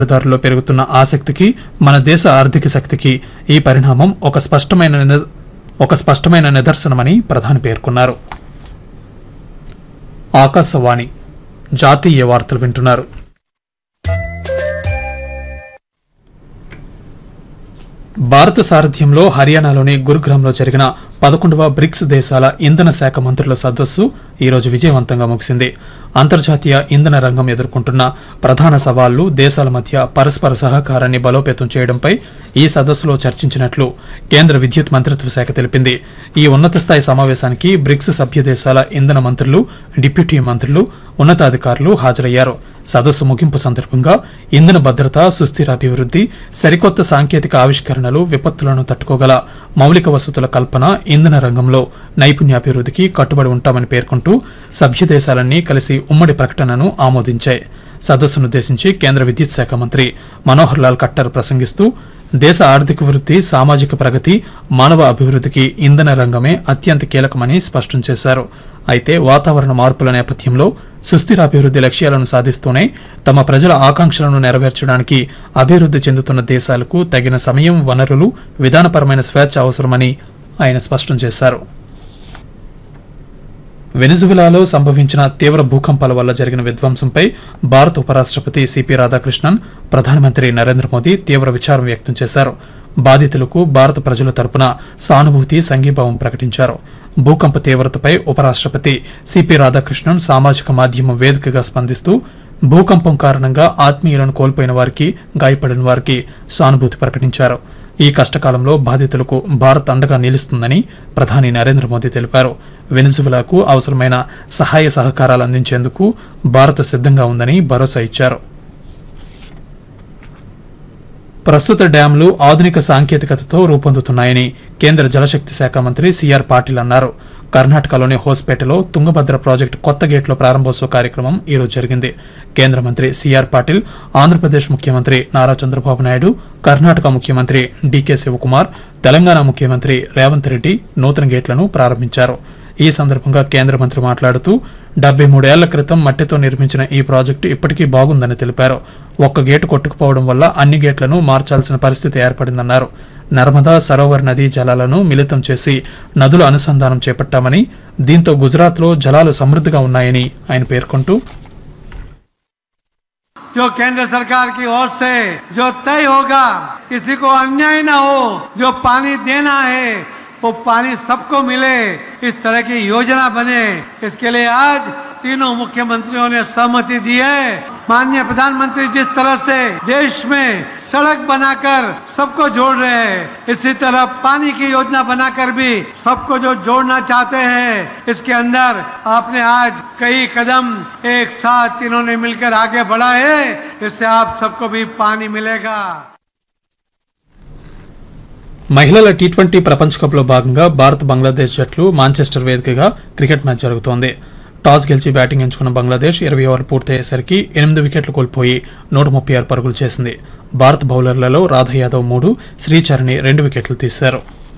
దారుల్లో పెరుగుతున్న ఆసక్తికి మన దేశ ఆర్థిక శక్తికి ఈ పరిణామం ఒక స్పష్టమైన నిద- ఒక స్పష్టమైన నిదర్శనమని ప్రధాని పేర్కొన్నారు ఆకాశవాణి జాతీయ వార్తలు వింటున్నారు భారత సారథ్యంలో హర్యానాలోని గురుగ్రామ్లో జరిగిన పదకొండవ బ్రిక్స్ దేశాల ఇంధన శాఖ మంత్రుల సదస్సు ఈరోజు విజయవంతంగా ముగిసింది అంతర్జాతీయ ఇంధన రంగం ఎదుర్కొంటున్న ప్రధాన సవాళ్లు దేశాల మధ్య పరస్పర సహకారాన్ని బలోపేతం చేయడంపై ఈ సదస్సులో చర్చించినట్లు కేంద్ర విద్యుత్ మంత్రిత్వ శాఖ తెలిపింది ఈ ఉన్నత స్థాయి సమావేశానికి బ్రిక్స్ సభ్య దేశాల ఇంధన మంత్రులు డిప్యూటీ మంత్రులు ఉన్నతాధికారులు హాజరయ్యారు సదస్సు ముగింపు సందర్భంగా ఇంధన భద్రత సుస్థిర అభివృద్ధి సరికొత్త సాంకేతిక ఆవిష్కరణలు విపత్తులను తట్టుకోగల మౌలిక వసతుల కల్పన ఇంధన రంగంలో నైపుణ్యాభివృద్ధికి కట్టుబడి ఉంటామని పేర్కొంటూ సభ్య దేశాలన్నీ కలిసి ఉమ్మడి ప్రకటనను ఆమోదించాయి సదస్సునుద్దేశించి కేంద్ర విద్యుత్ శాఖ మంత్రి మనోహర్ లాల్ ఖట్టర్ ప్రసంగిస్తూ దేశ ఆర్థిక వృద్ధి సామాజిక ప్రగతి మానవ అభివృద్ధికి ఇంధన రంగమే అత్యంత కీలకమని స్పష్టం చేశారు అయితే వాతావరణ మార్పుల నేపథ్యంలో సుస్థిర అభివృద్ధి లక్ష్యాలను సాధిస్తూనే తమ ప్రజల ఆకాంక్షలను నెరవేర్చడానికి అభివృద్ధి చెందుతున్న దేశాలకు తగిన సమయం వనరులు విధానపరమైన స్వేచ్ఛ అవసరమని ఆయన స్పష్టం చేశారు వెనిజువెలాలో సంభవించిన తీవ్ర భూకంపాల వల్ల జరిగిన విధ్వంసంపై భారత ఉపరాష్ట్రపతి సిపి రాధాకృష్ణన్ ప్రధానమంత్రి నరేంద్ర మోదీ తీవ్ర విచారం వ్యక్తం చేశారు బాధితులకు భారత ప్రజల తరపున సానుభూతి సంఘీభావం ప్రకటించారు భూకంప తీవ్రతపై ఉపరాష్ట్రపతి సిపి రాధాకృష్ణన్ సామాజిక మాధ్యమం వేదికగా స్పందిస్తూ భూకంపం కారణంగా ఆత్మీయులను కోల్పోయిన వారికి గాయపడిన వారికి సానుభూతి ప్రకటించారు ఈ కష్టకాలంలో బాధితులకు భారత్ అండగా నిలుస్తుందని ప్రధాని నరేంద్ర మోదీ తెలిపారు వెనిజువెలాకు అవసరమైన సహాయ సహకారాలు అందించేందుకు భారత్ సిద్ధంగా ఉందని భరోసా ఇచ్చారు ప్రస్తుత డ్యాంలు ఆధునిక సాంకేతికతతో రూపొందుతున్నాయని కేంద్ర జలశక్తి శాఖ మంత్రి సిఆర్ పాటిల్ అన్నారు కర్ణాటకలోని హోస్పేటలో తుంగభద్ర ప్రాజెక్టు కొత్త గేట్ల ప్రారంభోత్సవ కార్యక్రమం ఈ రోజు జరిగింది కేంద్ర మంత్రి సిఆర్ పాటిల్ ఆంధ్రప్రదేశ్ ముఖ్యమంత్రి నారా చంద్రబాబు నాయుడు కర్ణాటక ముఖ్యమంత్రి డీకే శివకుమార్ తెలంగాణ ముఖ్యమంత్రి రేవంత్ రెడ్డి నూతన గేట్లను ప్రారంభించారు ఈ సందర్భంగా కేంద్ర మంత్రి మాట్లాడుతూ డెబ్బై మూడేళ్ల క్రితం మట్టితో నిర్మించిన ఈ ప్రాజెక్టు ఇప్పటికీ బాగుందని తెలిపారు ఒక్క గేటు కొట్టుకుపోవడం వల్ల అన్ని గేట్లను మార్చాల్సిన పరిస్థితి ఏర్పడిందన్నారు నర్మదా సరోవర్ నదీ జలాలను మిళితం చేసి నదుల అనుసంధానం చేపట్టామని దీంతో గుజరాత్లో జలాలు సమృద్ధిగా ఉన్నాయని ఆయన పేర్కొంటూ जो केंद्र सरकार की ओर से जो तय होगा किसी को अन्याय ना हो जो पानी देना है वो पानी सबको मिले इस तरह की योजना बने इसके लिए आज तीनों मुख्यमंत्रियों ने सहमति दी है माननीय प्रधानमंत्री जिस तरह से देश में सड़क बनाकर सबको जोड़ रहे हैं इसी तरह पानी की योजना बनाकर भी सबको जो जोड़ना चाहते हैं इसके अंदर आपने आज कई कदम एक साथ तीनों ने मिलकर आगे बढ़ा है इससे आप सबको भी पानी मिलेगा మహిళల టీ ట్వంటీ ప్రపంచ కప్ లో భాగంగా భారత్ బంగ్లాదేశ్ జట్లు మాంచెస్టర్ వేదికగా క్రికెట్ మ్యాచ్ జరుగుతోంది టాస్ గెలిచి బ్యాటింగ్ ఎంచుకున్న బంగ్లాదేశ్ ఇరవై ఓవర్లు పూర్తయ్యేసరికి ఎనిమిది వికెట్లు కోల్పోయి నూట ముప్పై ఆరు పరుగులు చేసింది భారత బౌలర్లలో రాధ యాదవ్ మూడు శ్రీచరణి రెండు వికెట్లు తీశారు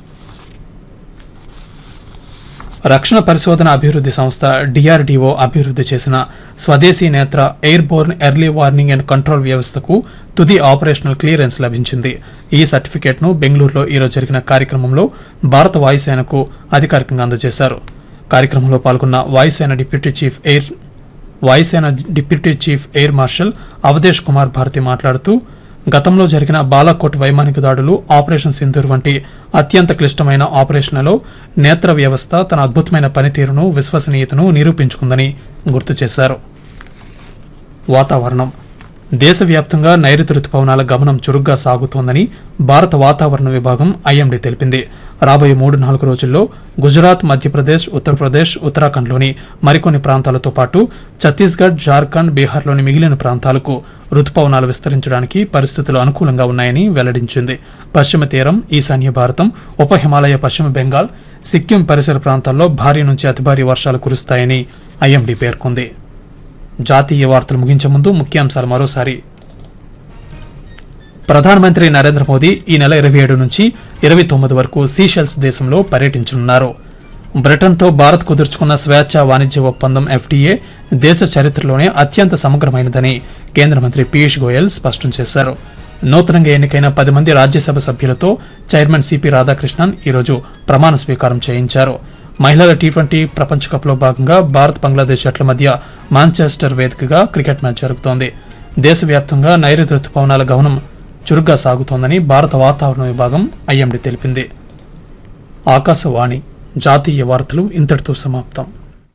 రక్షణ పరిశోధన అభివృద్ధి సంస్థ డిఆర్డీఓ అభివృద్ధి చేసిన స్వదేశీ Netra air borne early warning and control వ్యవస్థకు తుది ఆపరేషనల్ క్లియరెన్స్ లభించింది ఈ సర్టిఫికేట్ను బెంగళూరులో ఈరోజు జరిగిన కార్యక్రమంలో భారత వాయుసేనకు అధికారికంగా అందజేశారు కార్యక్రమంలో పాల్గొన్న వాయుసేన డిప్యూటీ చీఫ్ ఎయిర్ వాయుసేన deputy chief air marshal Avadhesh Kumar Bharti మాట్లాడుతూ గతంలో జరిగిన బాలాకోట్ వైమానిక దాడులు ఆపరేషన్ సింధూర్ వంటి అత్యంత క్లిష్టమైన ఆపరేషన్లలో నేత్ర వ్యవస్థ తన అద్భుతమైన పనితీరును విశ్వసనీయతను నిరూపించుకుందని గుర్తు చేశారు వాతావరణం దేశవ్యాప్తంగా నైరుతి రుతుపవనాల గమనం చురుగ్గా సాగుతోందని భారత వాతావరణ విభాగం ఐఎండీ తెలిపింది రాబోయే మూడు నాలుగు రోజుల్లో గుజరాత్ మధ్యప్రదేశ్ ఉత్తరప్రదేశ్ ఉత్తరాఖండ్లోని మరికొన్ని ప్రాంతాలతో పాటు ఛత్తీస్గఢ్ జార్ఖండ్ బీహార్లోని మిగిలిన ప్రాంతాలకు రుతుపవనాలు విస్తరించడానికి పరిస్థితులు అనుకూలంగా ఉన్నాయని వెల్లడించింది పశ్చిమ తీరం ఈశాన్య భారతం ఉప హిమాలయ పశ్చిమ బెంగాల్ సిక్కిం పరిసర ప్రాంతాల్లో భారీ నుంచి అతి భారీ వర్షాలు కురుస్తాయని ఐఎండీ పేర్కొంది జాతీయ వార్తలు ముగించే ముందు ముఖ్యాంశాలు మరోసారి ప్రధానమంత్రి నరేంద్ర మోదీ ఈ నెల ఇరవై ఏడు నుంచి ఇరవై తొమ్మిది వరకు సీషెల్స్ దేశంలో పర్యటించనున్నారు బ్రిటన్తో భారత్ కుదుర్చుకున్న స్వేచ్ఛ వాణిజ్య ఒప్పందం ఎఫ్టీఏ దేశ చరిత్రలోనే అత్యంత సమగ్రమైనదని కేంద్ర మంత్రి పీయూష్ గోయల్ స్పష్టం చేశారు నూతనంగా ఎన్నికైన పది మంది రాజ్యసభ సభ్యులతో చైర్మన్ సిపి రాధాకృష్ణన్ ఈరోజు ప్రమాణ స్వీకారం చేయించారు మహిళల టీ ట్వంటీ ప్రపంచ కప్ లో భాగంగా భారత్ బంగ్లాదేశ్ జట్ల మధ్య మాంచెస్టర్ వేదికగా క్రికెట్ మ్యాచ్ జరుగుతోంది దేశవ్యాప్తంగా నైరుతి రుతుపవనాల గమనం చురుగ్గా సాగుతోందని భారత వాతావరణ విభాగం ఐఎండీ తెలిపింది ఆకాశవాణి జాతీయ వార్తలు ఇంతటితో సమాప్తం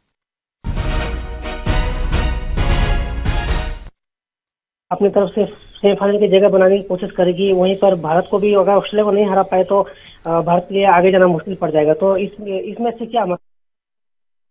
अपनी तरफ से सेमीफाइनल की जगह बनाने की कोशिश करेगी वहीं पर भारत को भी अगर ऑस्ट्रेलिया को नहीं हरा पाए तो अ, भारत के लिए आगे जाना मुश्किल पड़ जाएगा तो इस इसमें से क्या